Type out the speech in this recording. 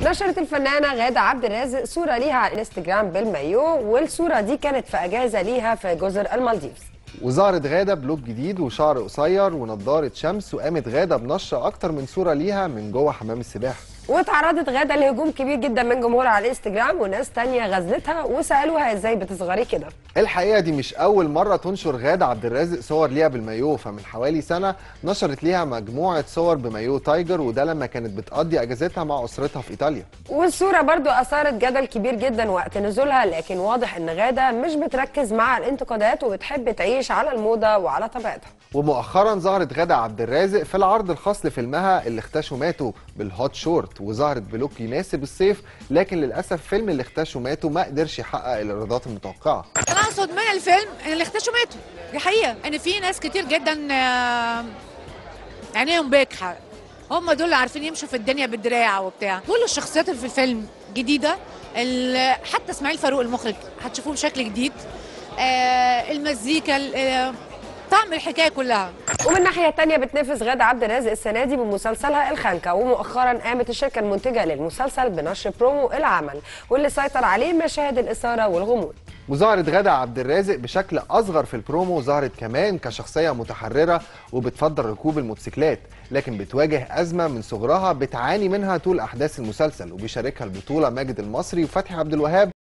نشرت الفنانة غادة عبد الرازق صورة ليها على الانستجرام بالمايو والصورة دي كانت في أجازة ليها في جزر المالديفز وظهرت غادة بلوك جديد وشعر قصير ونضارة شمس وقامت غادة بنشر أكتر من صورة ليها من جوه حمام السباحة واتعرضت غادة لهجوم كبير جدا من جمهورها على الانستجرام وناس تانية غزلتها وسألوها ازاي بتصغري كده الحقيقة دي مش أول مرة تنشر غادة عبد الرازق صور ليها بالمايو فمن حوالي سنة نشرت ليها مجموعة صور بمايو تايجر وده لما كانت بتقضي أجازتها مع أسرتها في إيطاليا والصورة برضو أثارت جدل كبير جدا وقت نزولها لكن واضح إن غادة مش بتركز مع الانتقادات وبتحب تعيش على الموضة وعلى طبيعتها ومؤخرا ظهرت غادة عبد الرازق في العرض الخاص لفيلمها اللي اختشوا ماتوا بالهوت شورت وظهرت بلوك يناسب الصيف لكن للأسف فيلم اللي اختشوا ماتوا ما قدرش يحقق الإيرادات المتوقعة انا اقصد من الفيلم ان اللي اختشوا ماتوا دي حقيقه ان في ناس كتير جدا آه، عينيهم بكحه هم دول اللي عارفين يمشوا في الدنيا بالدراع وبتاع كل الشخصيات اللي في الفيلم جديده ال- حتى اسماعيل فاروق المخرج هتشوفوه بشكل جديد آه، المزيكا ال- آه، طعم الحكايه كلها ومن الناحية التانية بتنافس غادة عبد الرازق السنة دي بمسلسلها الخنكة ومؤخرا قامت الشركة المنتجة للمسلسل بنشر برومو العمل واللي سيطر عليه مشاهد الإثارة والغموض وظهرت غادة عبد الرازق بشكل أصغر في البرومو ظهرت كمان كشخصية متحررة وبتفضل ركوب الموتوسيكلات لكن بتواجه أزمة من صغرها بتعاني منها طول أحداث المسلسل وبيشاركها البطولة ماجد المصري وفتحي عبد الوهاب